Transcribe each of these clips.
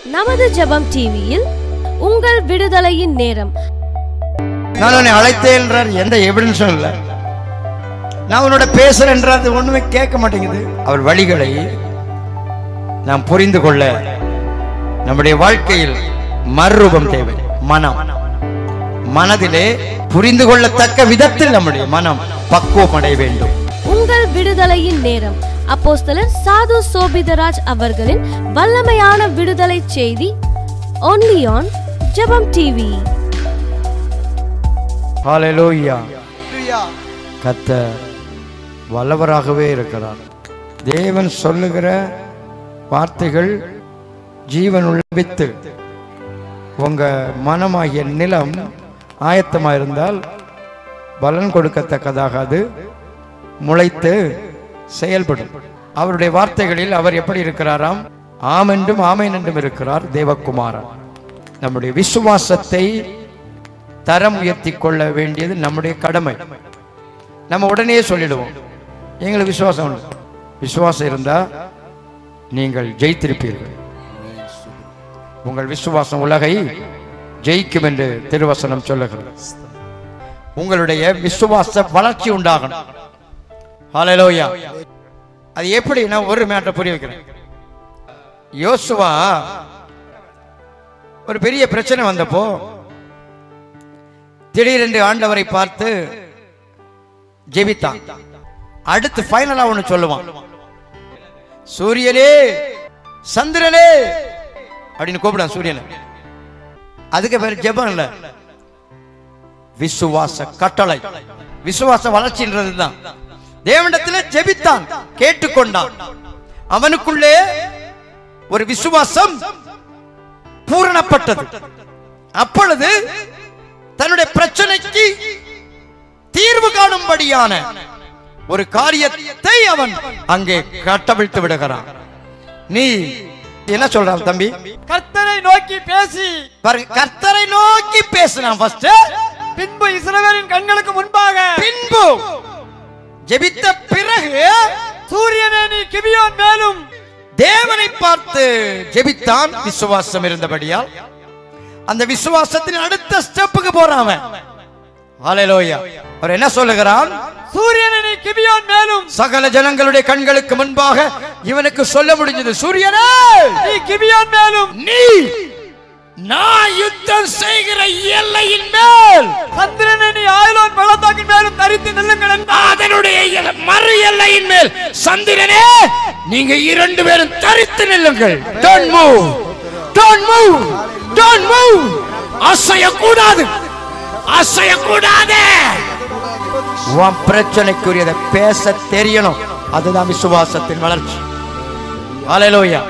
நமது ஜெபம் டிவியில் உங்கள் விடுதலையின் நேரம் நான் உன்னை அழைத்தேன்றார் எந்த எவிடன்ஸும் இல்லை நான் உன்னோட பேசுறேன்றார் அது ஒண்ணுமே கேட்க மாட்டேங்குது அவர் வழிகளை நாம் புரிந்து கொள்ள நம்முடைய வாழ்க்கையில் மறுரூபம் தேவை மனம் மனதிலே புரிந்து கொள்ளத்தக்க விதத்தில் நம்முடைய மனம் பக்குவம் அடைய வேண்டும் உங்கள் விடுதலையின் நேரம் அப்போஸ்தலர் சாது சோபிதராஜ் அவர்களின் வல்லமையான விடுதலை செய்தி ஒன்லி ஆன் ஜெபம் டிவி ஹalleluya கர்த்தர் வல்லவராகவே இருக்கிறார் தேவன் சொல்லுகிற வார்த்தைகள் ஜீவனுள்ள வித்து உங்க மனமாகிய நிலம் ஆயத்தமாக இருந்தால் பலன் கொடுக்கத்தக்கதாக அது முளைத்து செயல்படும் அவருடைய வார்த்தைகளில் அவர் எப்படி இருக்கிறாராம் ஆம் என்றும் ஆமேன் என்றும் இருக்கிறார் தேவகுமாரன் நம்முடைய விசுவாசத்தை தரம் உயர்த்தி கொள்ள வேண்டியது நம்முடைய கடமை நம்ம உடனே சொல்லிடுவோம் எங்களுக்கு விசுவாசம் உண்டு விசுவாசம் இருந்தா நீங்கள் ஜெயித்திருப்பீர்கள் உங்கள் விசுவாசம் உலகை ஜெயிக்கும் என்று திருவசனம் சொல்லுகிறது உங்களுடைய விசுவாச வளர்ச்சி உண்டாகணும் ஹalleluya அது எப்படி நான் ஒரு மேட்டை புரிய வைக்கிறேன் யோசுவா ஒரு பெரிய பிரச்சனை வந்தப்போ திடீரென்று ஆண்டவரை பார்த்து ஜெபித்தான் அடுத்து ஃபைனலா ஒண்ணு சொல்லுவான் சூரியனே சந்திரனே அப்படின்னு கூப்பிடான் சூரியனை அதுக்கு பேர் ஜெபம் இல்ல விசுவாச கட்டளை விசுவாச வளர்ச்சின்றது தான் தேவனிடத்தில் ஜெபித்தான் கேட்டுக்கொண்டான் அவனுக்குள்ளே ஒரு விசுவாசம் பூரணப்பட்டது அப்பொழுது தன்னுடைய பிரச்சனைக்கு தீர்வு காணும்படியான ஒரு காரியத்தை அவன் அங்கே கட்டவிழ்த்து விடுகிறான் நீ என்ன சொல்றான் தம்பி கர்த்தரை நோக்கி பேசி பாருங்க கர்த்தரை நோக்கி பேசினான் ஃபர்ஸ்ட் பின்பு இஸ்ரவேலின் கண்களுக்கு முன்பாக பின்பு ஜெபித்த பிறகு சூரியனே நீ கிபியோன் மேலும் தேவனை பார்த்து ஜெபித்தான் விசுவாசம் இருந்தபடியால் அந்த விசுவாசத்தின் அடுத்த ஸ்டெப்புக்கு போறான் அவன் ஹalleluya அவர் என்ன சொல்லுகிறான் சூரியனே நீ கிபியோன் மேலும் சகல ஜனங்களுடைய கண்களுக்கு முன்பாக இவனுக்கு சொல்ல முடிஞ்சது சூரியனே நீ கிபியோன் மேலும் நீ நான் யுத்தம் செய்கிற எல்லையின் மேல் சந்திரனே நீ ஆயிலோன் பள்ளத்தாக்கின் மேலும் தரித்து நில்லுங்கள் என்றார். அதனுடைய எல்லை- மறு எல்லையின் மேல் சந்திரனே நீங்க இரண்டு பேரும் தரித்து நில்லுங்கள் don't move don't move don't move அசைய கூடாது அசைய கூடாது உன் பிரச்சனைக்குரியதை பேச தெரியணும் அதுதான் விசுவாசத்தின் வளர்ச்சி ஹalleluya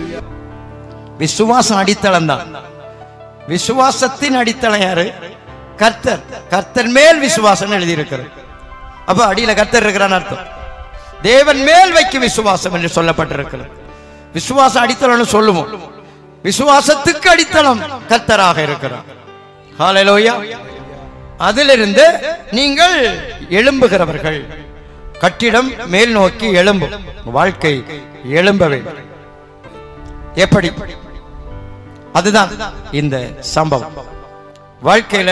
விசுவாசம் அடித்தளம் தான் விசுவாசத்தின் அடித்தளம் யாரு கர்த்தர் கர்த்தர் மேல் விசுவாசம் எழுதி இருக்கிறது அப்ப அடியில கர்த்தர் இருக்கிறான்னு அர்த்தம் தேவன் மேல் வைக்கும் விசுவாசம் என்று சொல்லப்பட்டிருக்கிறது விசுவாசம் அடித்தளம்னு சொல்லுவோம் விசுவாசத்துக்கு அடித்தளம் கர்த்தராக இருக்கிறார் ஹalleluya அதிலிருந்து நீங்கள் எழும்புகிறவர்கள் கட்டிடம் மேல் நோக்கி எழும்பும் வாழ்க்கை எழும்ப வேண்டும் எப்படி அதுதான் இந்த சம்பவம் வாழ்க்கையில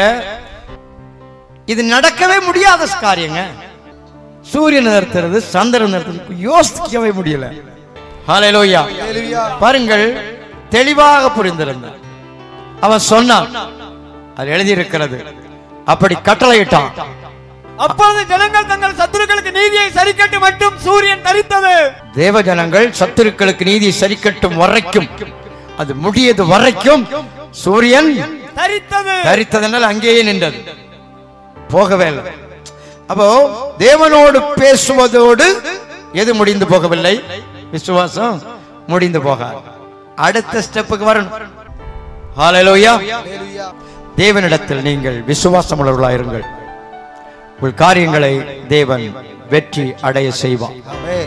இது நடக்கவே முடியாத காரியங்க சூரியன் நிறுத்துறது சந்திரன் நிறுத்துறது யோசிக்கவே முடியல ஹalleluya பாருங்கள் தெளிவாக புரிந்திருந்தான் அவன் சொன்னான் அது எழுதியிருக்கிறது அப்படி கட்டளையிட்டான் அப்பொழுது ஜனங்கள் தங்கள் சத்துருக்களுக்கு நீதியை சரிக்கட்டு மட்டும் சூரியன் தரித்தது தேவ ஜனங்கள் சத்துருக்களுக்கு நீதி சரிக்கட்டும் வரைக்கும் அது முடியது வரைக்கும் சூரியன் தரித்தது தரித்ததனால் அங்கேயே நின்றது போகவே இல்லை அப்போ தேவனோடு பேசுவதோடு எது முடிந்து போகவில்லை விசுவாசம் முடிந்து போகாது அடுத்த ஸ்டெப்புக்கு வரணும் ஹalleluya தேவனிடத்தில் நீங்கள் விசுவாசம் உள்ளவர்களாயிருங்கள் உங்கள் காரியங்களை தேவன் வெற்றி அடைய செய்வான்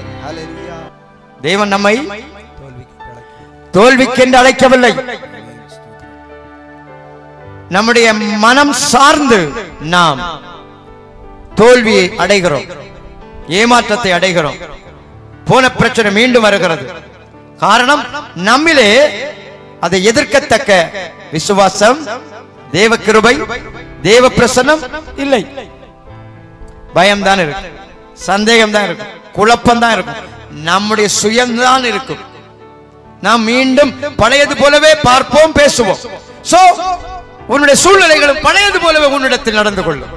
தேவன் நம்மை தோல்விக்கென்று அழைக்கவில்லை நம்முடைய மனம் சார்ந்து நாம் தோல்வியை அடைகிறோம் ஏமாற்றத்தை அடைகிறோம் போன பிரச்சனை மீண்டும் வருகிறது காரணம் நம்மிலே அதை எதிர்க்கத்தக்க விசுவாசம் தேவ கிருபை தேவ பிரசன்னம் இல்லை பயம் தான் இருக்கும் சந்தேகம் தான் இருக்கும் குழப்பம் தான் இருக்கும் நம்முடைய சுயம்தான் இருக்கும் நாம் மீண்டும் பழையது போலவே பார்ப்போம் பேசுவோம் சோ உன்னுடைய சூழ்நிலைகளும் பழையது போலவே உன்னிடத்தில் நடந்து கொள்ளும்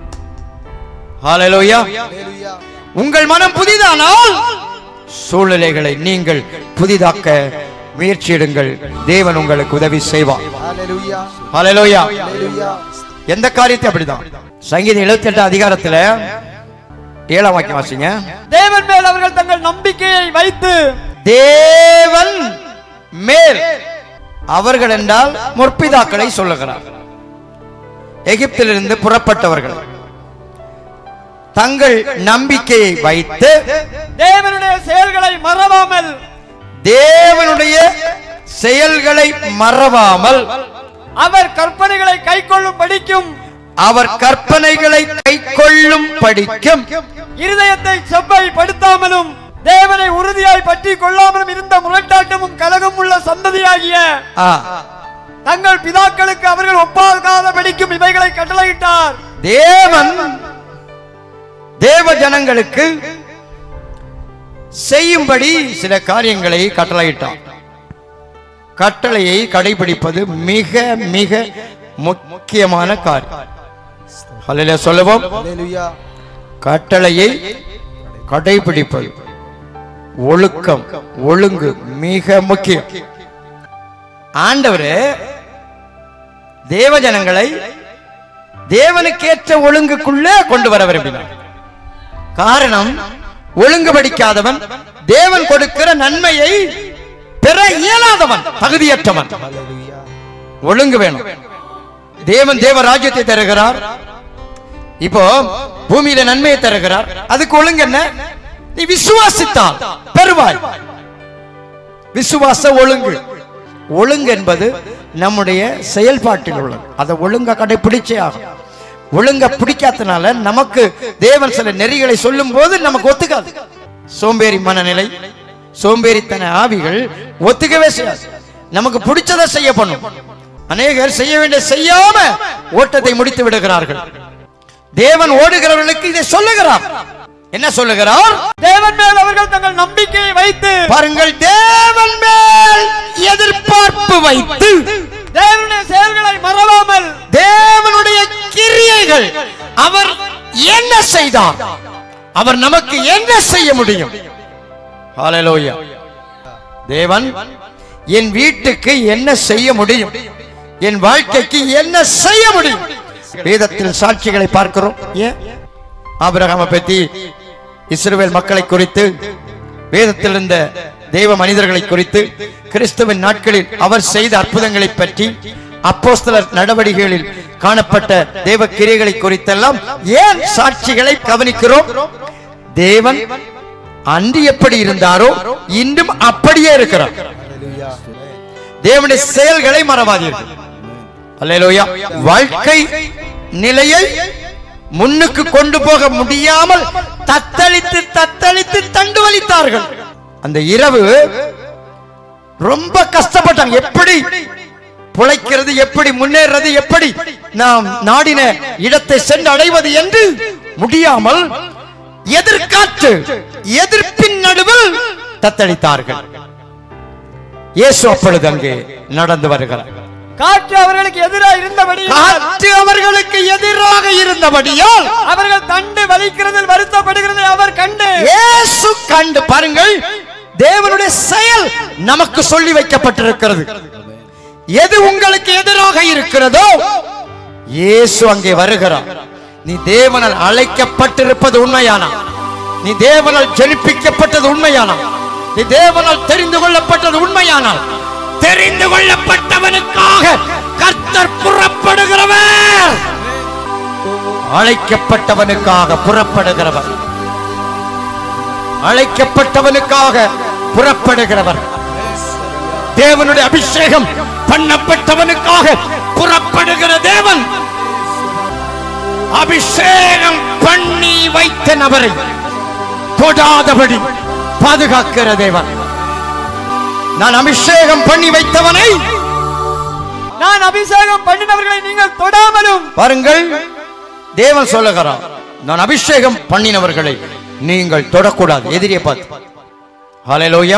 ஹalleluya உங்கள் மனம் புதிதானால் சூழ்நிலைகளை நீங்கள் புதிதாக்க முயற்சியிடுங்கள் தேவன் உங்களுக்கு உதவி செய்வார் ஹalleluya எந்த காரியத்தை அப்படிதான் சங்கீதம் 78 அதிகாரத்துல ஏழாம் வாக்கியம் வாசிங்க தேவன் மேல் அவர்கள் தங்கள் நம்பிக்கையை வைத்து தேவன் மேல் அவர்கள் என்றால் முற்பிதாக்களை சொல்லுகிறார் எகிப்திலிருந்து புறப்பட்டவர்கள் தங்கள் நம்பிக்கையை வைத்து தேவனுடைய செயல்களை மறவாமல் தேவனுடைய செயல்களை மறவாமல் அவர் கற்பனைகளை கைக்கொள்ளும் படிக்கும் அவர் கற்பனைகளை கைக்கொள்ளும் படிக்கும் இருதயத்தை செவ்வாய்ப்படுத்தாமலும் தேவனை உறுதியாய் பற்றி கொள்ளாமலும் இருந்த முரட்டாட்டமும் கலகம் உள்ள சந்ததியாகிய ஆ, தங்கள் பிதாக்களுக்கு அவர்கள் ஒப்பாகாத படிக்கும் இவைகளை கட்டளையிட்டார் தேவன் தேவ ஜனங்களுக்கு செய்யும்படி சில காரியங்களை கட்டளையிட்டார் கட்டளையை கடைபிடிப்பது மிக மிக முக்கியமான காரியம் ஹalleluya சொல்லுவோம் கட்டளையை கடைபிடிப்பது ஒழுக்கம் ஒழுங்கு மிக முக்கியம் ஆண்டவரே தேவ ஜனங்களை தேவனுக்கேற்ற ஒழுங்குக்குள்ளே கொண்டு வர விரும்பினார் காரணம் ஒழுங்கு படிக்காதவன் தேவன் கொடுக்கிற நன்மையை பெற இயலாதவன் தகுதியற்றவன் ஒழுங்கு வேணும் தேவன் தேவ ராஜ்யத்தை தருகிறார் இப்போ பூமியில நன்மையை தருகிறார் அதுக்கு ஒழுங்கு என்ன நீ விசுவாசித்தால் பெறுவாய் விசுவாச ஒழுங்கு ஒழுங்கு என்பது நம்முடைய செயல்பாட்டில் உள்ளது அதை ஒழுங்கா கடைபிடிச்சே ஆகும் ஒழுங்கா பிடிக்காதனால நமக்கு தேவன் சில நெறிகளை சொல்லும் போது நமக்கு ஒத்துக்காது சோம்பேறி மனநிலை சோம்பேறித்தன ஆவிகள் ஒத்துக்கவே செய்யாது நமக்கு பிடிச்சதை செய்ய பண்ணும் அநேகர் செய்ய வேண்டிய செய்யாம ஓட்டத்தை முடித்து விடுகிறார்கள் தேவன் ஓடுகிறவர்களுக்கு இதை சொல்லுகிறார் என்ன சொல்லுகிறார் தேவன் மேல் அவர்கள் தங்கள் நம்பிக்கையை வைத்து பாருங்கள் தேவன் மேல் எதிர்பார்ப்பு வைத்து தேவனுடைய செயல்களை மறவாமல் தேவனுடைய கிரியைகள் அவர் என்ன செய்தார் அவர் நமக்கு என்ன செய்ய முடியும் ஹalleluya தேவன் என் வீட்டுக்கு என்ன செய்ய முடியும் என் வாழ்க்கைக்கு என்ன செய்ய முடியும் வேதத்தில் சாட்சிகளை பார்க்கிறோம் ஏன் ஆபிரகாமை பற்றி இஸ்ரவேல் மக்களை குறித்து வேதத்தில் இருந்த தெய்வ மனிதர்களை குறித்து கிறிஸ்துவின் நாட்களில் அவர் செய்த அற்புதங்களை பற்றி அப்போஸ்தலர் நடவடிக்கைகளில் காணப்பட்ட தேவ கிரியைகளை குறித்தெல்லாம் ஏன் சாட்சிகளை கவனிக்கிறோம் தேவன் அன்று எப்படி இருந்தாரோ இன்றும் அப்படியே இருக்கிறார் தேவனுடைய செயல்களை மறவாதீர்கள் அல்லேலூயா வாழ்க்கை நிலையை முன்னுக்கு கொண்டு போக முடியாமல் தத்தளித்து தத்தளித்து தண்டு வலித்தார்கள் அந்த இரவு ரொம்ப கஷ்டப்பட்டாங்க எப்படி புழைக்கிறது எப்படி முன்னேறது எப்படி நாம் நாடின இடத்தை சென்று அடைவது என்று முடியாமல் எதிர்காற்று எதிர்ப்பின் நடுவில் தத்தளித்தார்கள் இயேசு அப்பொழுது அங்கே நடந்து வருகிறார் காற்று அவர்களுக்கு எதிராக இருந்தபடி காற்று அவர்களுக்கு எதிராக இருந்தபடியால் அவர்கள் தண்டு வலிக்கிறதில் வருத்தப்படுகிறதை அவர் கண்டு இயேசு கண்டு பாருங்கள் தேவனுடைய செயல் நமக்கு சொல்லி வைக்கப்பட்டிருக்கிறது எது உங்களுக்கு எதிராக இருக்கிறதோ இயேசு அங்கே வருகிறார் நீ தேவனால் அழைக்கப்பட்டிருப்பது உண்மையானா நீ தேவனால் ஜெனிப்பிக்கப்பட்டது உண்மையானா நீ தேவனால் தெரிந்து கொள்ளப்பட்டது உண்மையானால் தெரிந்து கொள்ளப்பட்டவனுக்காக கர்த்தர் புறப்படுகிறவர் அழைக்கப்பட்டவனுக்காக புறப்படுகிறவர் அழைக்கப்பட்டவனுக்காக புறப்படுகிறவர் தேவனுடைய அபிஷேகம் பண்ணப்பட்டவனுக்காக புறப்படுகிற தேவன் அபிஷேகம் பண்ணி வைத்த நபரை தொடாதபடி பாதுகாக்கிற தேவன் நான் அபிஷேகம் பண்ணி வைத்தவனை நான் அபிஷேகம் பண்ணினவர்களை நீங்கள் தொடாமலும் பாருங்கள் தேவன் சொல்லுகிறான் நான் அபிஷேகம் பண்ணினவர்களை நீங்கள் தொடக்கூடாது எதிரியை பார்த்து ஹalleluya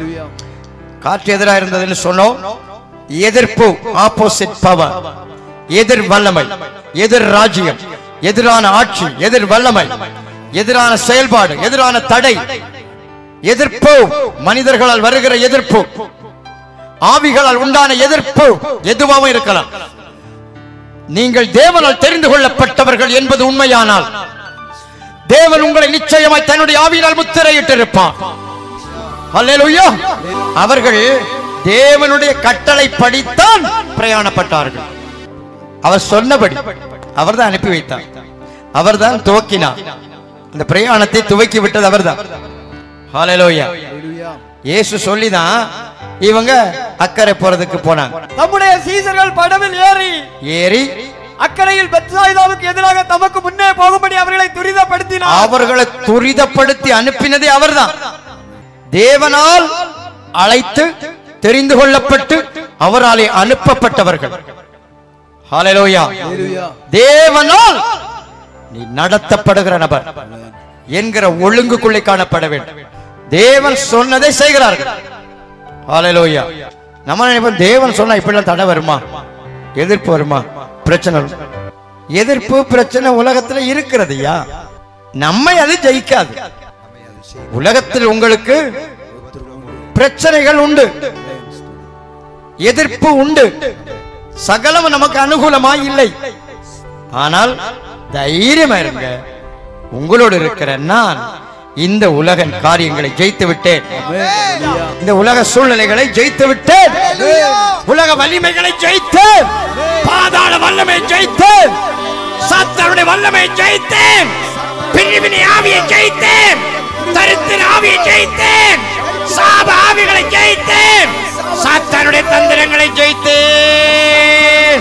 காற்று எதிராக இருந்ததுன்னு சொன்னோம் எதிர்ப்பு ஆப்போசிட் பவர் எதிர் வல்லமை எதிர் ராஜ்யம் எதிரான ஆட்சி எதிர் வல்லமை எதிரான செயல்பாடு எதிரான தடை எதிர்ப்பு மனிதர்களால் வருகிற எதிர்ப்பு ஆவிகளால் உண்டான எதிர்ப்பு எதுவாகவும் இருக்கலாம் நீங்கள் தேவனால் தெரிந்து கொள்ளப்பட்டவர்கள் என்பது உண்மையானால் தேவன் உங்களை நிச்சயமாய் தன்னுடைய ஆவியினால் முத்திரையிட்டிருப்பான் அல்லேலூயா அவர்கள் தேவனுடைய கட்டளை படித்தான் பிரயாணப்பட்டார்கள் அவர் சொன்னபடி அவர்தான் அனுப்பி வைத்தார் அவர்தான் துவக்கினார் அந்த பிரயாணத்தை துவக்கி விட்டது அவர்தான் ஹalleluya இயேசு சொல்லிதான் இவங்க அக்கறை போறதுக்கு போனாங்க தம்முடைய சீசர்கள் படவில் ஏறி ஏறி அக்கறையில் பெத்சாயிதாவுக்கு எதிராக தமக்கு முன்னே போகும்படி அவர்களை துரிதப்படுத்தினார் அவர்களை துரிதப்படுத்தி அனுப்பினதே அவர்தான் தேவனால் அழைத்து தெரிந்து கொள்ளப்பட்டு அவராலே அனுப்பப்பட்டவர்கள் ஹalleluya தேவனால் நீ நடத்தப்படுகிற நபர் என்கிற ஒழுங்குக்குள்ளே காணப்பட வேண்டும் தேவன் சொன்னதை செய்கிறார்கள் ஹalleluya நம்ம நினைப்போம் தேவன் சொன்னா இப்படிலாம் தடை வருமா எதிர்ப்பு வருமா பிரச்சனை வரும். எதிர்ப்பு பிரச்சனை உலகத்துல இருக்கிறதுயா நம்மை அது ஜெயிக்காது உலகத்தில் உங்களுக்கு பிரச்சனைகள் உண்டு எதிர்ப்பு உண்டு சகலம் நமக்கு அனுகூலமாய் இல்லை ஆனால் தைரியமா இருங்க உங்களோடு இருக்கிற நான் இந்த உலக காரியங்களை ஜெயித்து விட்டேன் இந்த உலக சூழ்நிலைகளை ஜெயித்து விட்டேன் உலக வலிமைகளை ஜெயித்தேன் பாதாள வல்லமை ஜெயித்தேன் சாத்தானுடைய வல்லமை ஜெயித்தேன் பிரிவினை ஆவியை ஜெயித்தேன் தரித்திர ஆவியை ஜெயித்தேன் சாப ஆவிகளை ஜெயித்தேன் சாத்தானுடைய தந்திரங்களை ஜெயித்தேன்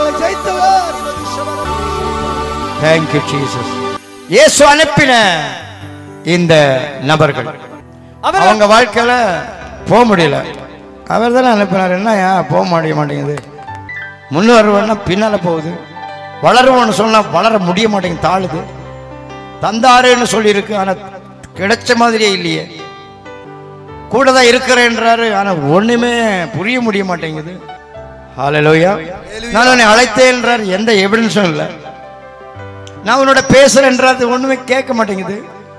தேங்க்யூ ஜீசஸ் இயேசு அனுப்பின இந்த நபர்கள் அவர் அவங்க வாழ்க்கையில போக முடியல அவர் தானே அனுப்பினார் என்ன ஏன் போக முடிய மாட்டேங்குது முன்னேறுவன்னா பின்னால போகுது வளருவோன்னு சொன்னா வளர முடிய மாட்டேங்குது தாழுது தந்தாருன்னு சொல்லியிருக்கு ஆனா கிடைச்ச மாதிரியே இல்லையே கூட தான் இருக்கிறேன்றாரு ஆனா ஒண்ணுமே புரிய முடிய மாட்டேங்குது ஹalleluya நான் உன்னை அழைத்தேன்றார் எந்த எவிடன்ஸும் இல்லை நான் உன்னோட பேசுறேன்றது ஒண்ணுமே கேட்க மாட்டேங்குது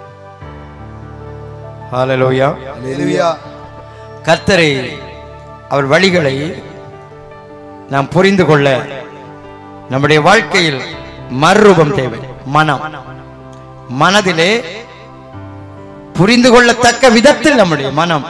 ஹalleluya கர்த்தரை அவர் வழிகளை நாம் புரிந்து கொள்ள நம்முடைய வாழ்க்கையில் மறுரூபம் தேவை மனம் மனதிலே புரிந்து கொள்ளத்தக்க விதத்தில் நம்முடைய மனம்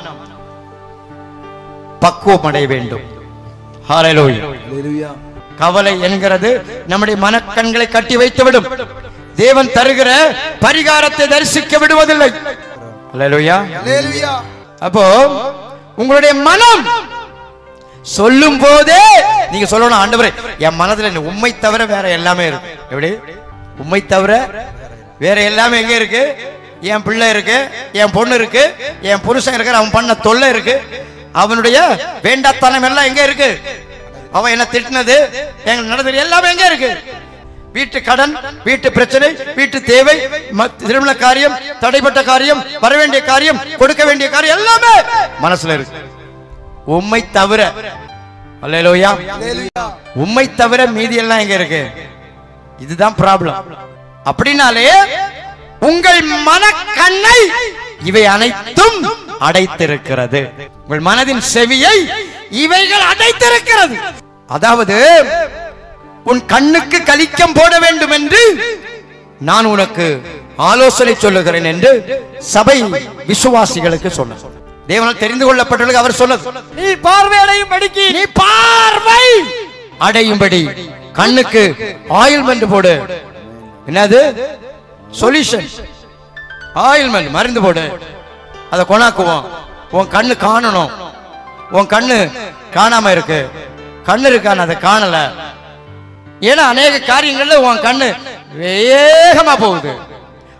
பக்குவம் அடைய வேண்டும் ஹalleluya கவலை என்கிறது நம்முடைய மனக்கண்களை கட்டி வைத்துவிடும் தேவன் தருகிற பரிகாரத்தை தரிசிக்க விடுவதில்லை ஹalleluya அப்போ உங்களுடைய மனம் சொல்லும் போதே நீங்க சொல்லணும் ஆண்டவரே என் மனதுல நீ உண்மை தவிர வேற எல்லாமே இருக்கு எப்படி உண்மை தவிர வேற எல்லாமே எங்க இருக்கு என் பிள்ளை இருக்கு என் பொண்ணு இருக்கு என் புருஷன் இருக்கிற அவன் பண்ண தொல்லை இருக்கு அவனுடைய வேண்டாத்தனம் எல்லாம் எங்க இருக்கு அவன் என்ன திட்டினது எங்க நடந்தது எல்லாமே எங்க இருக்கு வீட்டு கடன் வீட்டு பிரச்சனை வீட்டு தேவை ம- திருமண காரியம் தடைப்பட்ட காரியம் வர வேண்டிய காரியம் கொடுக்க வேண்டிய காரியம் எல்லாமே மனசுல இருக்கு உம்மை தவிர அல்லேலூயா உம்மை தவிர மீதி எல்லாம் எங்க இருக்கு இதுதான் ப்ராப்ளம் அப்படின்னாலே உங்கள் மனக்கண்ணை இவை அனைத்தும் அடைத்திருக்கிறது உங்கள் மனதின் செவியை இவைகள் அடைத்திருக்கிறது அதாவது உன் கண்ணுக்கு கலிக்கம் போட வேண்டும் என்று நான் உனக்கு ஆலோசனை சொல்லுகிறேன் என்று சபை விசுவாசிகளுக்கு சொன்ன தேவனால் தெரிந்து கொள்ளப்பட்டவர்களுக்கு அவர் சொன்னது நீ பார்வையடையும் படிக்கு நீ பார்வை அடையும்படி கண்ணுக்கு ஆயில்மெண்ட் போடு என்னது சொல்யூஷன் ஆயில்மெண்ட் மருந்து போடு அதை கொணாக்குவோம் உன் கண்ணு காணணும் உன் கண்ணு காணாம இருக்கு கண்ணு இருக்கான்னு அதை காணல ஏன்னா அநேக காரியங்கள்ல உன் கண்ணு வேகமா போகுது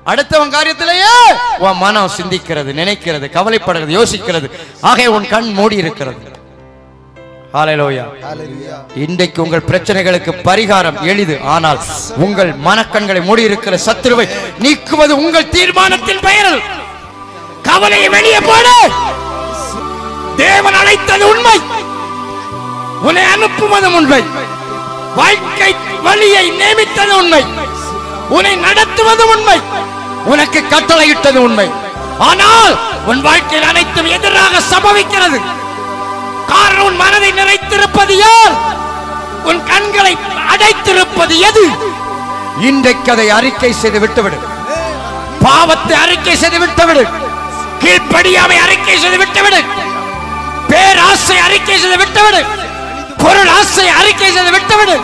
அடுத்தவன் காரியத்திலேயே உன் மனம் சிந்திக்கிறது நினைக்கிறது கவலைப்படுகிறது யோசிக்கிறது ஆகவே உன் கண் மூடி இருக்கிறது ஹalleluya இன்றைக்கு உங்கள் பிரச்சனைகளுக்கு பரிகாரம் எளிது ஆனால் உங்கள் மனக்கண்களை மூடி இருக்கிற சத்துருவை நீக்குவது உங்கள் தீர்மானத்தின் பெயரில் கவலையை வெளியே போடு தேவன் அழைத்தது உண்மை உன்னை அனுப்புவதும் உண்மை வாழ்க்கை வழியை நியமித்தது உண்மை உன்னை நடத்துவது உண்மை உனக்கு கட்டளையிட்டது உண்மை ஆனால் உன் வாழ்க்கையில் அனைத்தும் எதிராக சம்பவிக்கிறது காரணம் உன் மனதை நிறைத்திருப்பது யார் உன் கண்களை அடைத்திருப்பது எது இன்றைக்கு அதை அறிக்கை செய்து விட்டுவிடு பாவத்தை அறிக்கை செய்து விட்டுவிடு கீழ்ப்படியாமை அறிக்கை செய்து விட்டுவிடு பேராசை அறிக்கை செய்து விட்டுவிடு பொருள் ஆசை அறிக்கை செய்து விட்டுவிடு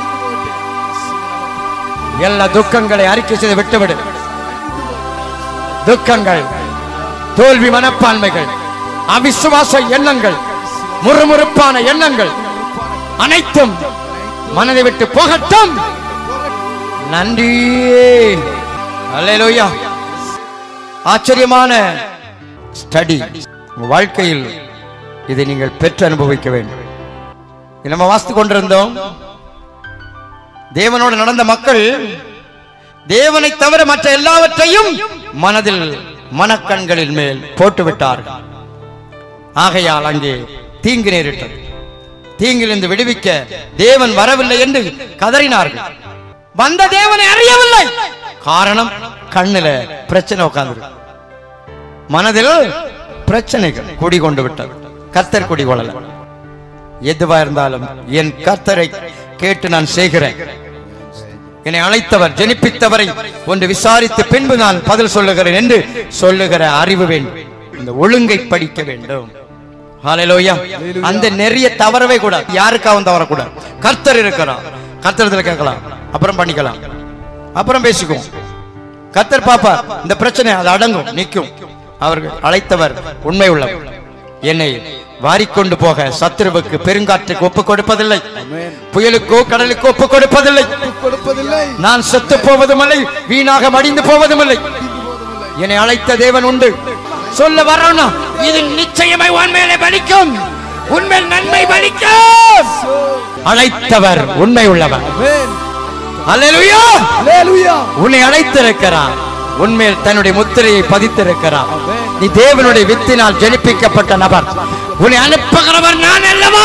எல்லா துக்கங்களை அறிக்கை செய்து விட்டுவிடு துக்கங்கள் தோல்வி மனப்பான்மைகள் அவிசுவாச எண்ணங்கள் முறுமுறுப்பான எண்ணங்கள் அனைத்தும் மனதை விட்டு போகட்டும் நன்றி அல்லேலூயா ஆச்சரியமான ஸ்டடி உங்க வாழ்க்கையில் இதை நீங்கள் பெற்று அனுபவிக்க வேண்டும் இது நம்ம வாசித்து கொண்டிருந்தோம் தேவனோடு நடந்த மக்கள் தேவனை தவிர மற்ற எல்லாவற்றையும் மனதில் மனக்கண்களின் மேல் போட்டு விட்டார்கள் ஆகையால் அங்கே தீங்கு நேரிட்டது தீங்கிலிருந்து விடுவிக்க தேவன் வரவில்லை என்று கதறினார்கள் வந்த தேவனை அறியவில்லை காரணம் கண்ணுல பிரச்சனை உட்கார்ந்து மனதில் பிரச்சனைகள் குடிகொண்டு விட்டது கர்த்தர் குடிகொள்ளல எதுவா இருந்தாலும் என் கர்த்தரை கேட்டு நான் செய்கிறேன் என்னை அழைத்தவர் ஜெனிப்பித்தவரை ஒன்று விசாரித்து பின்பு நான் பதில் சொல்லுகிறேன் என்று சொல்லுகிற அறிவு வேண்டும் இந்த ஒழுங்கை படிக்க வேண்டும் ஹalleluya அந்த நெறிய தவறவே கூடாது யாருக்காகவும் தவறக்கூடாது கர்த்தர் இருக்கிறார் கர்த்தரத்துல கேட்கலாம் அப்புறம் பண்ணிக்கலாம் அப்புறம் பேசிக்குவோம் கர்த்தர் பாப்பா இந்த பிரச்சனை அது அடங்கும் நிற்கும் அவர்கள் அழைத்தவர் உண்மை உள்ளவர் என்னை வாரிக்கொண்டு போக சத்துருவுக்கு பெருங்காற்றுக்கு ஒப்பு கொடுப்பதில்லை புயலுக்கோ கடலுக்கோ ஒப்பு கொடுப்பதில்லை கொடுப்பதில்லை நான் செத்து போவதுமில்லை வீணாக மடிந்து போவதுமில்லை என்னை அழைத்த தேவன் உண்டு சொல்ல வரோம்னா இது நிச்சயமாய் உண்மையிலே பலிக்கும் உண்மையில் நன்மை பலிக்கும் அழைத்தவர் உண்மை உள்ளவர் ஆமென் அல்லேலூயா ஹalleluya உன்னை அழைத்திருக்கிறார் உண்மையில் தன்னுடைய முத்திரையை பதித்திருக்கிறார் நீ தேவனுடைய வித்தினால் ஜெனிப்பிக்கப்பட்ட நபர் உன்னை அனுப்புகிறவர் நான் அல்லவா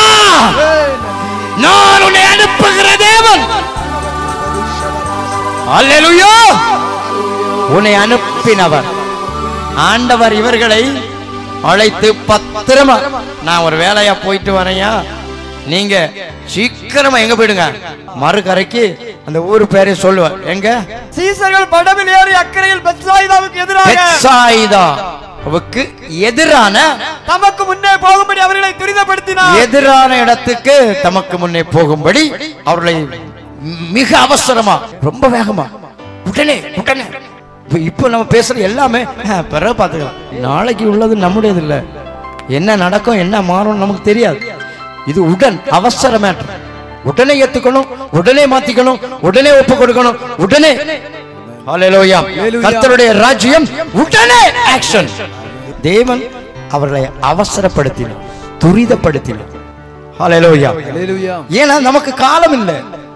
நான் உன்னை அனுப்புகிற தேவன் அல்லேலூயா உன்னை அனுப்பினவர் ஆண்டவர் இவர்களை அழைத்து பத்திரமா நான் ஒரு வேலையா போயிட்டு வரேயா நீங்க சீக்கிரமா எங்க போயிடுங்க மறுகரைக்கு அந்த ஊர் பேரை சொல்லுவேன் எங்க சீசர்கள் படவில் ஏறி அக்கறையில் பெத்சாயிதாவுக்கு எதிராக பெத்சாயிதாவுக்கு எதிரான தமக்கு முன்னே போகும்படி அவர்களை துரிதப்படுத்தினார் எதிரான இடத்துக்கு தமக்கு முன்னே போகும்படி அவர்களை மிக அவசரமா ரொம்ப வேகமா உடனே உடனே இப்ப இப்போ நம்ம பேசுற எல்லாமே அஹ், பிறகு பார்த்துக்கலாம் நாளைக்கு உள்ளது நம்முடையது இல்ல என்ன நடக்கும் என்ன மாறும் நமக்கு தெரியாது இது உடன் அவசர மேட்டர் உடனே ஏத்துக்கணும் உடனே மாத்திக்கணும் உடனே ஒப்பு கொடுக்கணும் உடனே ஹalleluya கர்த்தருடைய ராஜ்யம் உடனே ஆக்ஷன் தேவன் அவர்களை அவசரப்படுத்தினார் துரிதப்படுத்தினார் ஹalleluya ஹalleluya ஏன்னா நமக்கு காலம் இல்லை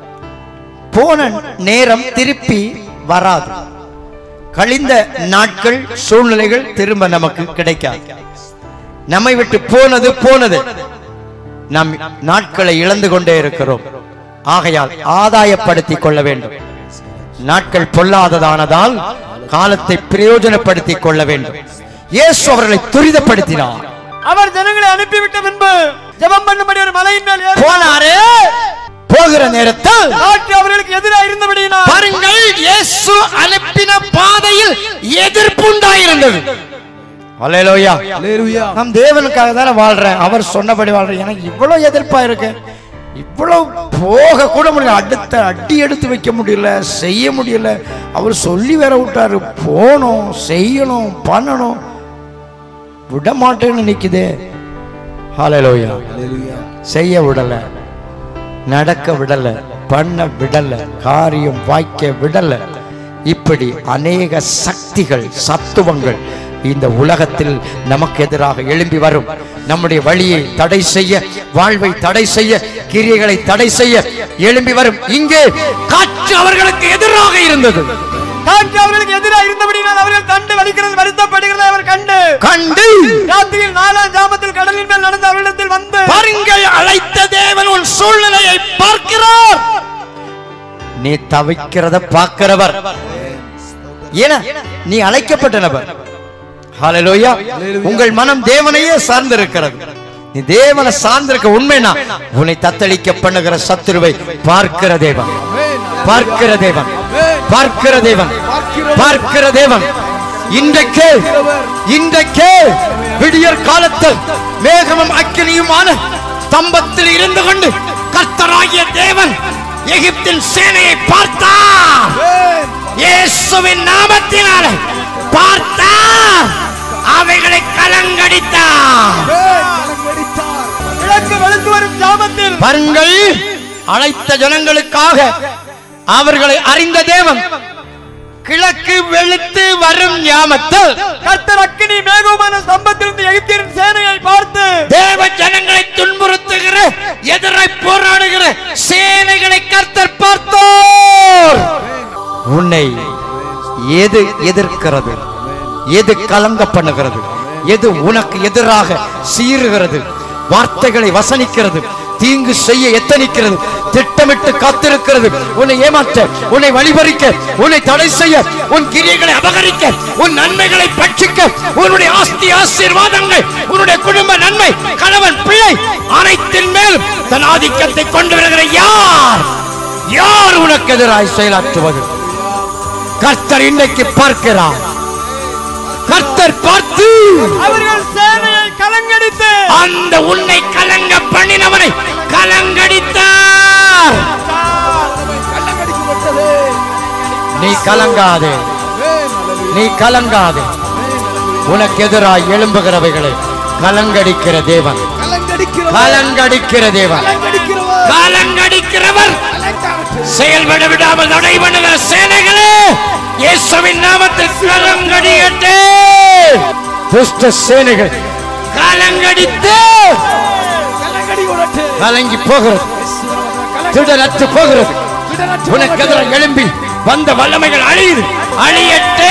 போன நேரம் திருப்பி வராது கழிந்த நாட்கள் சூழ்நிலைகள் திரும்ப நமக்கு கிடைக்காது நம்மை விட்டு போனது போனது நாம் நாட்களை இழந்து கொண்டே இருக்கிறோம் ஆகையால் ஆதாயப்படுத்திக் கொள்ள வேண்டும் நாட்கள் பொல்லாததானதால் காலத்தை பிரயோஜனப்படுத்திக் கொள்ள வேண்டும் இயேசு அவர்களை துரிதப்படுத்தினார் அவர் ஜனங்களை அனுப்பிவிட்ட பின்பு ஜெபம் பண்ணும்படி ஒரு மலையின் மேல் ஏறி போனாரு போகிற நேரத்தில் காற்று அவர்களுக்கு எதிராக இருந்தபடியினால் பாருங்கள் இயேசு அனுப்பின பாதையில் எதிர்ப்பு உண்டாயிருந்தது அல்லேலூயா ஹalleluya நாம் தேவனுக்காக தானே வாழ்றேன் அவர் சொன்னபடி வாழ்றேன் எனக்கு இவ்வளவு எதிர்ப்பா இருக்கு இவ்வளவு போக கூட முடியல அடுத்த அடி எடுத்து வைக்க முடியல செய்ய முடியல அவர் சொல்லி வேற விட்டாரு போகணும் செய்யணும் பண்ணணும் விட மாட்டேன்னு நிக்குதே ஹalleluya ஹalleluya செய்ய விடல நடக்க விடல பண்ண விடல காரியம் வாய்க்க விடல இப்படி அநேக சக்திகள் சத்துவங்கள் இந்த உலகத்தில் நமக்கு எதிராக எழும்பி வரும் நம்முடைய வழியை தடை செய்ய வாழ்வை தடை செய்ய கிரியைகளை தடை செய்ய எழும்பி வரும் இங்கே காற்று அவர்களுக்கு எதிராக இருந்தது காற்று அவர்களுக்கு எதிராக இருந்தபடியால் அவர்கள் தண்டு வலிக்கிறது வருத்தப்படுகிறதை அவர் கண்டு கண்டு ராத்திரியில் நாலாம் ஜாமத்தில் கடலின் மேல் நடந்த அவரிடத்தில் வந்து பாருங்கள் அழைத்த தேவன் உன் சூழ்நிலையை பார்க்கிறார் நீ தவிக்கிறத பார்க்கிறவர் ஏன்னா நீ அழைக்கப்பட்ட நபர் ஹalleluya உங்கள் மனம் தேவனையே சார்ந்திருக்கிறது நீ தேவனை சார்ந்திருக்க உண்மைனா உன்னை தத்தளிக்க பண்ணுகிற சத்துருவை பார்க்கிற தேவன் பார்க்கிற தேவன் பார்க்கிற தேவன் பார்க்கிற தேவன் இன்றைக்கே இன்றைக்கே விடியற் காலத்தில் மேகமும் அக்கினியுமான ஸ்தம்பத்தில் இருந்து கொண்டு கர்த்தராகிய தேவன் எகிப்தின் சேனையை பார்த்தார் இயேசுவின் நாமத்தினாலே பார்த்தார் அவைகளை கலங்கடித்தார் கிழக்கு வெளுத்து வரும் ஜாமத்தில் பாருங்கள் அழைத்த ஜனங்களுக்காக அவர்களை அறிந்த தேவன் கிழக்கு வெளுத்து வரும் ஞாமத்தில் கர்த்தர் அக்கினி மேகமான ஸ்தம்பத்திலிருந்து எகிப்தியரின் சேனையை பார்த்து தேவ ஜனங்களை துன்புறுத்துகிற எதிராய் போராடுகிற சேனைகளை கர்த்தர் பார்த்தோர் உன்னை எது எதிர்க்கிறது எது கலங்க பண்ணுகிறது எது உனக்கு எதிராக சீறுகிறது வார்த்தைகளை வசனிக்கிறது தீங்கு செய்ய எத்தனிக்கிறது திட்டமிட்டு காத்திருக்கிறது உன்னை ஏமாற்ற உன்னை வழிபறிக்க உன்னை தடை செய்ய உன் கிரியைகளை அபகரிக்க உன் நன்மைகளை பட்சிக்க உன்னுடைய ஆஸ்தி ஆசீர்வாதங்கள் உன்னுடைய குடும்ப நன்மை கணவன் பிள்ளை அனைத்தின் மேல் தன் ஆதிக்கத்தை கொண்டு வருகிற யார் யார் உனக்கு எதிராய் செயலாற்றுவது கர்த்தர் இன்னைக்கு பார்க்கிறார் கர்த்தர் பார்த்து அவர்கள் சேனையை கலங்கடித்து அந்த உன்னை கலங்க பண்ணினவனை கலங்கடித்தார் நீ கலங்காதே நீ கலங்காதே உனக்கு எதிராய் எழும்புகிறவைகளை கலங்கடிக்கிற தேவன் கலங்கடிக்கிற தேவன் கலங்கடிக்கிறவர் செயல்பட விடாமல் தடை பண்ணுகிற சேனைகளே இயேசுவின் நாமத்தில் கலங்கடியட்டே துஷ்ட சேனைகள் கலங்கடித்து கலங்கி போகிறது திடரற்று போகிறது உனக்கு எதிராக எழும்பி வந்த வல்லமைகள் அழியுது அழியட்டே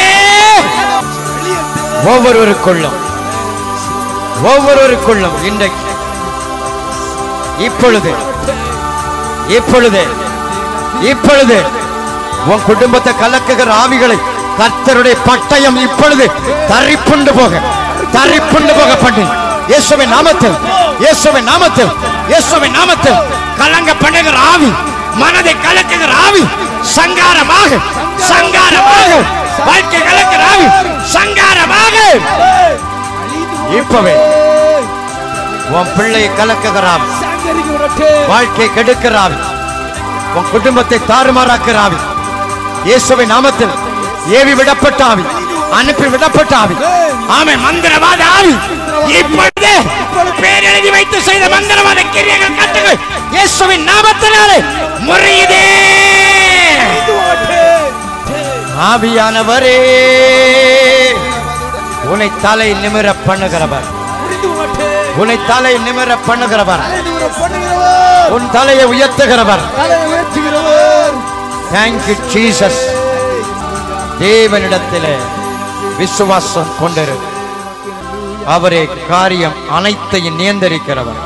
ஒவ்வொருவருக்குள்ளும் ஒவ்வொருவருக்குள்ளும் இன்றைக்கு இப்பொழுது இப்பொழுது இப்பொழுது உன் குடும்பத்தை கலக்குகிற ஆவிகளை கர்த்தருடைய பட்டயம் இப்பொழுது தரிப்புண்டு போக தரிப்புண்டு போக பண்ணி இயேசுவின் நாமத்தில் இயேசுவின் நாமத்தில் இயேசுவின் நாமத்தில் கலங்க பண்ணுகிற ஆவி மனதை கலக்குகிற ஆவி சங்காரமாக சங்காரமாக வாழ்க்கை கலக்கிற ஆவி சங்காரமாக இப்பவே உன் பிள்ளையை கலக்குகிற ஆவி வாழ்க்கை கெடுக்கிற ஆவி உன் குடும்பத்தை தாறுமாறாக்கிற ஆவி இயேசுவின் நாமத்தில் ஏவி விடப்பட்ட ஆவி அனுப்பி விடப்பட்ட ஆவி ஆமை மந்திரவாத ஆவி இப்பொழுது பேரெழுதி வைத்து செய்த மந்திரவாத கிரியைகள் கட்டுகள் இயேசுவின் நாமத்தினாலே முறையுதே ஆவியானவரே உன்னை தலை நிமிர பண்ணுகிறவர் உன்னை தலை நிமிர பண்ணுகிறவர் உன் தலையை உயர்த்துகிறவர் தேங்க்யூ ஜீசஸ் தேவனிடத்திலே விசுவாசம் கொண்டிரு அவரே காரியம் அனைத்தையும் நியந்திரிக்கிறவர்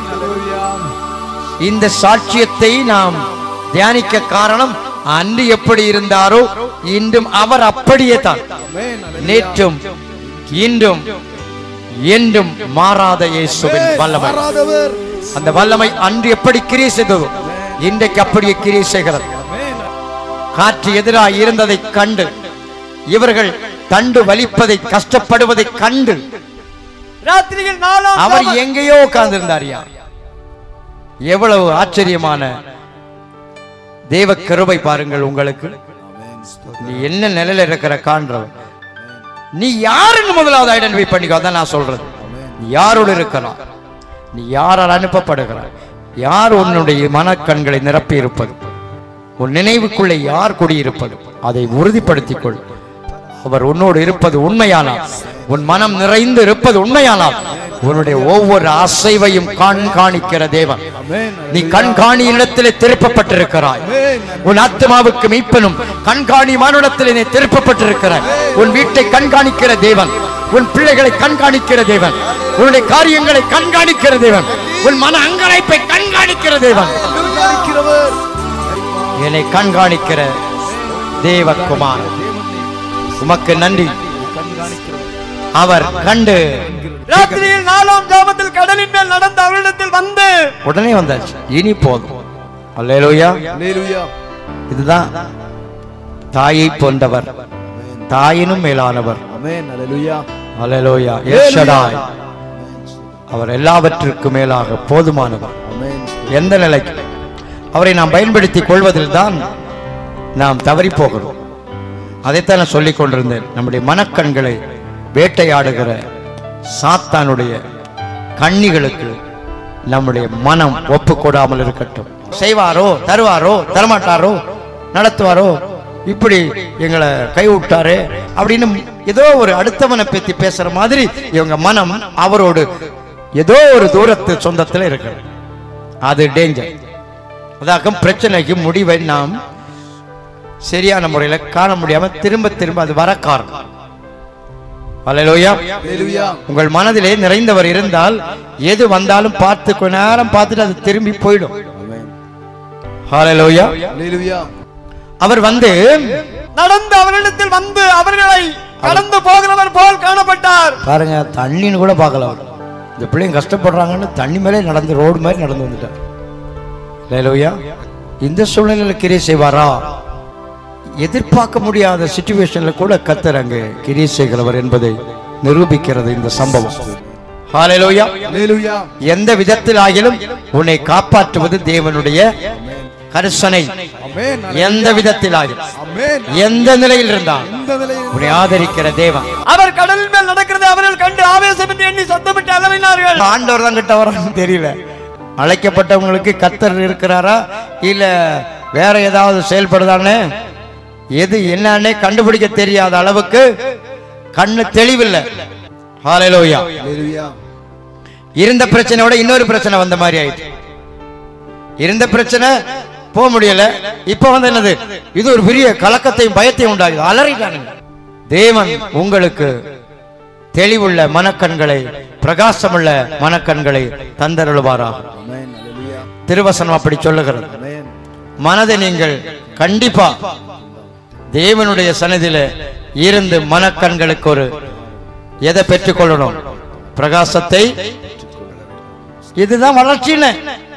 இந்த சாட்சியத்தை நாம் தியானிக்க காரணம் அன்று எப்படி இருந்தாரோ இன்றும் அவர் அப்படியே தான் நேற்றும் இன்றும் என்றும் மாறாத இயேசுவின் வல்லமை அந்த வல்லமை அன்று எப்படி கிரியை செய்ததோ இன்றைக்கு அப்படியே கிரியை செய்கிறது காற்று எதிராக இருந்ததை கண்டு இவர்கள் தண்டு வலிப்பதை கஷ்டப்படுவதை கண்டு ராத்திரியில் நாலாம் அவர் ஜாம- எங்கேயோ உட்கார்ந்திருந்தாரியா எவ்வளவு ஆச்சரியமான தேவ கிருபை பாருங்கள் உங்களுக்கு நீ என்ன நிலையில இருக்கிற காண்றவன் நீ யாருன்னு முதலாவது ஐடென்டிஃபை பண்ணிக்கோ அதான் நான் சொல்றது நீ யாரோடு இருக்கிறான் நீ யாரால் அனுப்பப்படுகிறாய் யார் உன்னுடைய மனக்கண்களை நிரப்பி இருப்பது உன் நினைவுக்குள்ளே யார் குடியிருப்பது அதை உறுதிப்படுத்திக் கொள் அவர் உன்னோடு இருப்பது உண்மையானால் உன் மனம் நிறைந்து இருப்பது உண்மையானால் உன்னுடைய ஒவ்வொரு அசைவையும் கண்காணிக்கிற தேவன் நீ கண்காணி இடத்திலே திருப்பப்பட்டிருக்கிறாய் உன் ஆத்மாவுக்கு மீட்பனும் கண்காணி மானுடத்திலே நீ திருப்பப்பட்டிருக்கிறாய் உன் வீட்டை கண்காணிக்கிற தேவன் உன் பிள்ளைகளை கண்காணிக்கிற தேவன் உன்னுடைய காரியங்களை கண்காணிக்கிற தேவன் உன் மன அங்கலைப்பை கண்காணிக்கிற தேவன் கண்காணிக்கிறவர் என்னை கண்காணிக்கிற தேவகுமார் உமக்கு நன்றி அவர் கண்டு ராத்திரியில் நாலாம் ஜாமத்தில் கடலின் மேல் நடந்த அவரிடத்தில் வந்து உடனே வந்தாச்சு இனி போதும் அல்லேலூயா அல்லேலூயா இதுதான் தாயை போன்றவர் தாயினும் மேலானவர் ஆமென் அல்லேலூயா அல்லேலூயா எல்ஷடாய் அவர் எல்லாவற்றிற்கும் மேலாக போதுமானவர் ஆமென் எந்த நிலைக்கு அவரை நாம் பயன்படுத்திக் கொள்வதில் தான் நாம் தவறி போகிறோம் அதைத்தான் நான் சொல்லிக் கொண்டிருந்தேன் நம்முடைய மனக்கண்களை வேட்டையாடுகிற சாத்தானுடைய கண்ணிகளுக்கு நம்முடைய மனம் ஒப்பு கொடாமல் இருக்கட்டும் செய்வாரோ தருவாரோ தரமாட்டாரோ நடத்துவாரோ இப்படி எங்களை கை விட்டாரு அப்படின்னு ஏதோ ஒரு அடுத்தவனை பத்தி பேசுற மாதிரி இவங்க மனம் அவரோடு ஏதோ ஒரு தூரத்து சொந்தத்துல இருக்கு அது டேஞ்சர் அதாக்கும் பிரச்சனைக்கு முடிவை நாம் சரியான முறையில காண முடியாம திரும்ப திரும்ப அது வர காரணம் அல்லேலூயா அல்லேலூயா உங்கள் மனதிலே நிறைந்தவர் இருந்தால் எது வந்தாலும் பார்த்து கொஞ்ச நேரம் பார்த்துட்டு அது திரும்பி போயிடும் ஆமென் ஹalleluya அல்லேலூயா அவர் வந்து நடந்து அவரிடத்தில் வந்து அவர்களை கடந்து போகிறவர் போல் காணப்பட்டார் பாருங்க தண்ணின்னு கூட பார்க்கல அவர் இந்த பிள்ளைங்க கஷ்டப்படுறாங்கன்னு தண்ணி மேலே நடந்து ரோடு மாதிரி நடந்து வந்துட்டார் ஹalleluya இந்த சூழ்நிலையில் கிரியை செய்வாரா எதிர்பார்க்க முடியாத சுச்சுவேஷன்ல கூட கத்தர் அங்கு கிரியை செய்கிறவர் என்பதை நிரூபிக்கிறது இந்த சம்பவம் ஹalleluya அல்லேலூயா எந்த விதத்தில் ஆகிலும் உன்னை காப்பாற்றுவது தேவனுடைய கரிசனை ஆமென் எந்த விதத்தில் ஆகிலும் ஆமென் எந்த நிலையில் இருந்தால் இந்த நிலையில் உன்னை ஆதரிக்கிற தேவன் அவர் கடலின் மேல் நடக்கிறதை அவர்கள் கண்டு ஆவேசம் என்று எண்ணி சத்தமிட்டு அலறினார்கள் ஆண்டவர் தான் கிட்ட வரான்னு தெரியல அழைக்கப்பட்டவங்களுக்கு கத்தர் இருக்கிறாரா இல்ல வேற ஏதாவது செயல்படுதானே எது என்னன்னே கண்டுபிடிக்க தெரியாத அளவுக்கு கண்ணு தெளிவில்லை ஹalleluya அல்லேலூயா இருந்த பிரச்சனையோட இன்னொரு பிரச்சனை வந்த மாதிரி ஆயிடுச்சு இருந்த பிரச்சனை போக முடியல இப்ப வந்து என்னது இது ஒரு பெரிய கலக்கத்தையும் பயத்தையும் உண்டாகுது அலறிட்டானுங்க தேவன் உங்களுக்கு தெளிவுள்ள மனக்கண்களை பிரகாசமுள்ள மனக்கண்களை தந்தருளுவாராக ஆமென் அல்லேலூயா திருவசனம் அப்படி சொல்லுகிறது ஆமென் மனதை நீங்கள் கண்டிப்பா தேவனுடைய சன்னதியில இருந்து மனக்கண்களுக்கு ஒரு எதை பெற்றுக்கொள்ளணும் பிரகாசத்தை இதுதான் வளர்ச்சின்னு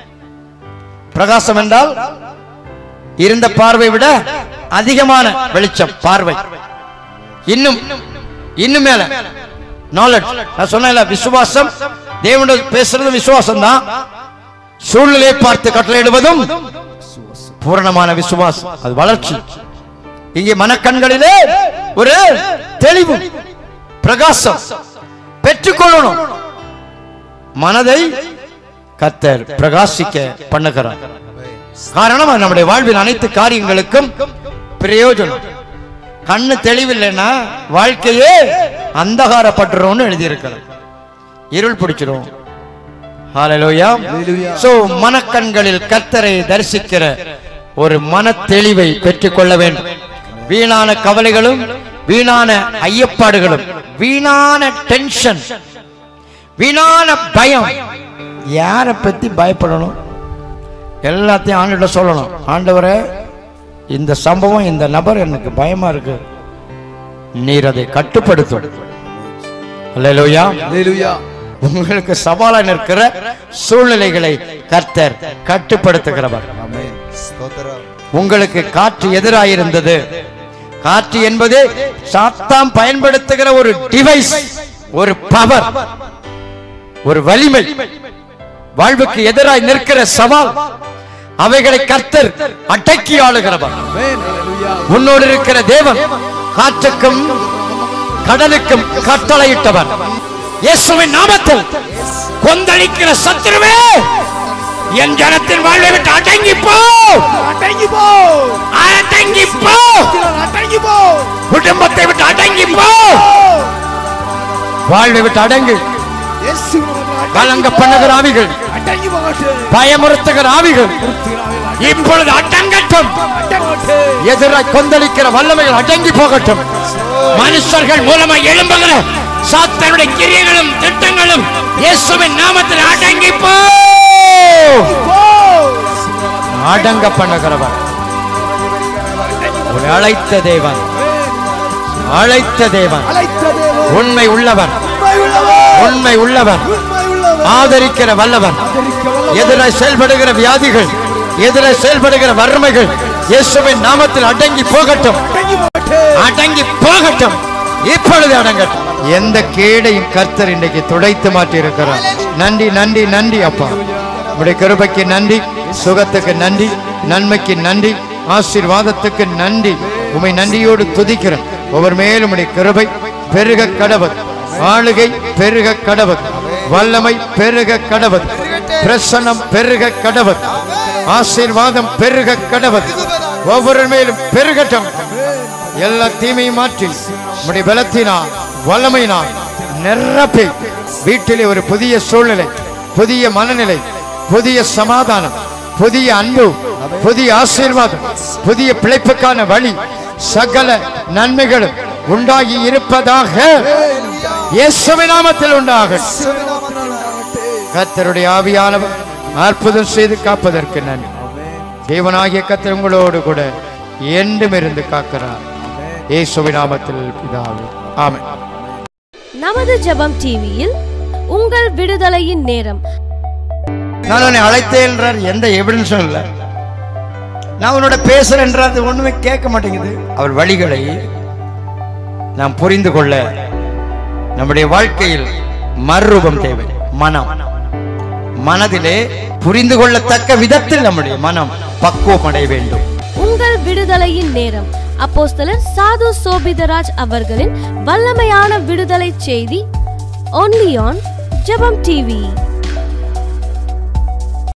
பிரகாசம் என்றால் இருந்த பார்வை விட அதிகமான வெளிச்சம் பார்வை இன்னும் இன்னும் மேல நாலேஜ் நான் சொன்னேன்ல விசுவாசம் தேவனோட பேசுறது விசுவாசம் தான் சூழ்நிலையை பார்த்து கட்டளையிடுவதும் பூரணமான விசுவாசம் அது வளர்ச்சி இங்கே மனக்கண்களிலே ஒரு தெளிவு பிரகாசம் பெற்றுக்கொள்ளணும் மனதை கத்தர் பிரகாசிக்க பண்ணுகிறார் காரணம் அது நம்முடைய வாழ்வின் அனைத்து காரியங்களுக்கும் பிரயோஜனம் கண்ணு தெளிவில்லைன்னா வாழ்க்கையே அந்தகாரப்பட்டுரும்னு எழுதியிருக்கிறது இருள் பிடிச்சிரும் ஹalleluya சோ மனக்கண்களில் கத்தரை தரிசிக்கிற ஒரு மன தெளிவை பெற்றுக்கொள்ள வேண்டும் வீணான கவலைகளும் வீணான ஐயப்பாடுகளும் வீணான டென்ஷன் வீணான பயம் யாரை பத்தி பயப்படணும் எல்லாத்தையும் ஆண்டவர்கிட்ட சொல்லணும் ஆண்டவரே இந்த சம்பவம் இந்த நபர் எனக்கு பயமா இருக்கு நீர் அதை கட்டுப்படுத்தும் அல்லேலூயா அல்லேலூயா உங்களுக்கு சவாலா நிற்கிற சூழ்நிலைகளை கர்த்தர் கட்டுப்படுத்துகிறவர் ஆமென் ஸ்தோத்திரம் உங்களுக்கு காற்று எதிராயிருந்தது காற்று என்பது சாத்தாம் பயன்படுத்துகிற ஒரு டிவைஸ் ஒரு பவர் ஒரு வலிமை வாழ்வுக்கு எதிராய் நிற்கிற சவால் அவைகளை கர்த்தர் அடக்கி ஆளுகிறவர் ஆமென் அல்லேலூயா உன்னோடு இருக்கிற தேவன் காற்றுக்கும் கடலுக்கும் கட்டளையிட்டவர் இயேசுவின் நாமத்தில் கொந்தளிக்கிற சத்துருவே என் ஜனத்தின் வாழ்வை விட்டு அடங்கி போ அடங்கி போ அடங்கி போ சிலர் அடங்கி போ குடும்பத்தை விட்டு அடங்கி போ வாழ்வை விட்டு அடங்கு இயேசு நாமத்தில் கலங்க பண்ணுகிற ஆவிகள் அடங்கி போகட்டும் பயமுறுத்துகிற ஆவிகள் இப்பொழுது அடங்கட்டும் எதிராய் கொந்தளிக்கிற வல்லமைகள் அடங்கி போகட்டும் மனுஷர்கள் மூலமாக எழும்புகிற சாத்தனுடைய கிரியைகளும் திட்டங்களும் இயேசுவின் நாமத்தில் அடங்கி போ அடங்க பண்ணுகிறவர் உன்னை அழைத்த தேவன் அழைத்த தேவன் அழைத்த தேவன் உண்மை உள்ளவர் உண்மை உள்ளவர் உண்மை உள்ளவர் உண்மை உள்ளவர் ஆதரிக்கிற வல்லவர் எதிராய் செயல்படுகிற வியாதிகள் எதிராய் செயல்படுகிற வறுமைகள் இயேசுவின் நாமத்தில் அடங்கி போகட்டும் அடங்கி போகட்டும் அடங்கி போகட்டும் இப்பொழுது அடங்கட்டும் எந்த கேடையும் கர்த்தர் இன்றைக்கு துடைத்து மாற்றி இருக்கிறார் நன்றி நன்றி நன்றி அப்பா உடைய கிருபைக்கு நன்றி சுகத்துக்கு நன்றி நன்மைக்கு நன்றி ஆசீர்வாதத்துக்கு நன்றி உமை நன்றியோடு துதிக்கிறேன் ஒவ்வொரு மேலும் உடைய கிருபை பெருக கடவுள் ஆளுகை பெருக கடவுள் வல்லமை பெருக கடவுள் பிரசன்னம் பெருக கடவுள் ஆசீர்வாதம் பெருக கடவுள் ஒவ்வொரு மேலும் பெருகட்டும் எல்லா தீமையும் மாற்றி உடைய பலத்தினால் வல்லமையினால் நிரப்பி வீட்டிலே ஒரு புதிய சூழ்நிலை புதிய மனநிலை புதிய சமாதானம் புதிய அன்பு புதிய ஆசீர்வாதம் புதிய பிழைப்புக்கான வழி சகல நன்மைகளும் உண்டாகி இருப்பதாக இயேசுவின் நாமத்தில் உண்டாக கர்த்தருடைய ஆவியானவர் அற்புதம் செய்து காப்பதற்கு நன்றி தேவனாகிய கர்த்தர் உங்களோடு கூட என்றும் இருந்து காக்கிறார் இயேசுவின் நாமத்தில் பிதாவே ஆமென் நமது ஜெபம் டிவியில் உங்கள் விடுதலையின் நேரம் நான் உன்னை அழைத்தேன்றார் எந்த எவிடன்ஸும் இல்லை நான் உன்னோட பேசுறேன்றது ஒண்ணுமே கேட்க மாட்டேங்குது அவர் வழிகளை நாம் புரிந்து கொள்ள நம்முடைய வாழ்க்கையில் மறுரூபம் தேவை மனம் மனதிலே புரிந்து கொள்ளத்தக்க விதத்தில் நம்முடைய மனம் பக்குவம் அடைய வேண்டும் உங்கள் விடுதலையின் நேரம் அப்போஸ்தலர் சாது சோபிதராஜ் அவர்களின் வல்லமையான விடுதலை செய்தி ஒன்லி ஆன் ஜெபம் டிவி